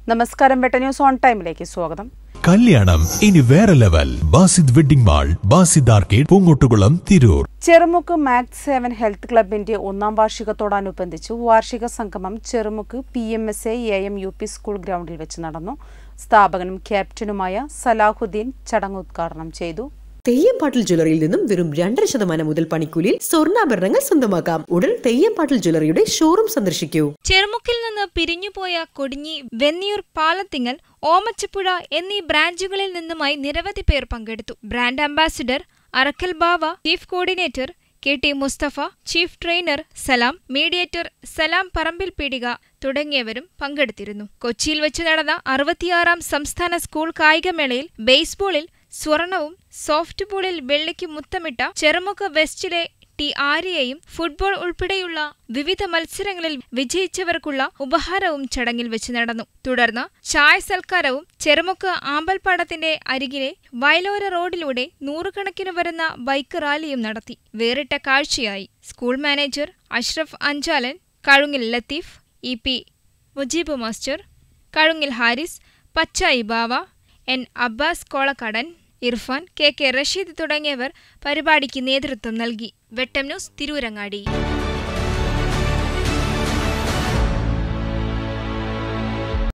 നമസ്കാരം വെട്ട news on ടൈമിലേക്ക് സ്വാഗതം കല്യാണം ഇനി വേറെ level Basid wedding mall Basid arcade Poongottukulam Tirur Cherumukku മാക്ട് സെവൻ ഹെൽത്ത് ക്ലബിന്റെ ഒന്നാം വാർഷികത്തോടനുബന്ധിച്ച് വാർഷിക സംഗമം Cherumukku P M S A A M U P school ഗ്രൗണ്ടിൽ വെച്ച് നടന്നു സ്ഥാപകനും ക്യാപ്റ്റനുമായ സലാഹുദ്ദീൻ ചടങ്ങ് ഉദ്ഘാടനം ചെയ്തു തെയ്യംപാട്ടിൽ ജ്വല്ലറിയിൽ നിന്നും വെറും രണ്ടര ശതമാനം മുതൽ പണിക്കൂലിയിൽ സ്വർണ്ണാഭരണങ്ങൾ സ്വന്തമാക്കാം ഉടൻ തെയ്യംപാട്ടിൽ ജ്വല്ലറിയുടെ ഷോറൂം സന്ദർശിക്കൂ ചെറുമുക്കിൽ നിന്ന് പിരിഞ്ഞുപോയ കൊടിഞ്ഞി വെന്നിയൂർ പാലത്തിങ്ങൽ ഓമച്ചപ്പുഴ എന്നീ ബ്രാഞ്ചുകളിൽ നിന്നുമായി നിരവധി പേർ പങ്കെടുത്തു brand ambassador Arakkal Bava chief coordinator K T Mustafa chief trainer Salam mediator Salam Parambil Peedika തുടങ്ങിയവരും പങ്കെടുത്തിരുന്നു കൊച്ചിയിൽ വെച്ച് നടന്ന അറുപത്തിയാറാം സംസ്ഥാന സ്കൂൾ കായികമേളയിൽ ബേസ്ബോളിൽ സ്വർണവും സോഫ്റ്റ് ബോളിൽ വെള്ളിക്ക് മുത്തമിട്ട ചെറുമുക്ക് വെസ്റ്റിലെ ടി ആര്യയെയും ഫുട്ബോൾ ഉൾപ്പെടെയുള്ള വിവിധ മത്സരങ്ങളിൽ വിജയിച്ചവർക്കുള്ള ഉപഹാരവും ചടങ്ങിൽ വെച്ച് നടന്നു തുടർന്ന് ചായ സൽക്കാരവും ചെറുമുക്ക് ആമ്പൽപ്പാടത്തിന്റെ അരികിലെ വയലോര റോഡിലൂടെ നൂറുകണക്കിന് വരുന്ന ബൈക്ക് റാലിയും നടത്തി വേറിട്ട കാഴ്ചയായി school manager Ashraf Anchalan Kazhungil Latheef E P Mujeeb master Kazhungil Haris Pachayi Bava N Abbas Kolakkadan Irfan K K Rasheed തുടങ്ങിയവർ പരിപാടിക്ക് നേതൃത്വം നൽകി വെട്ടം ന്യൂസ് തിരൂരങ്ങാടി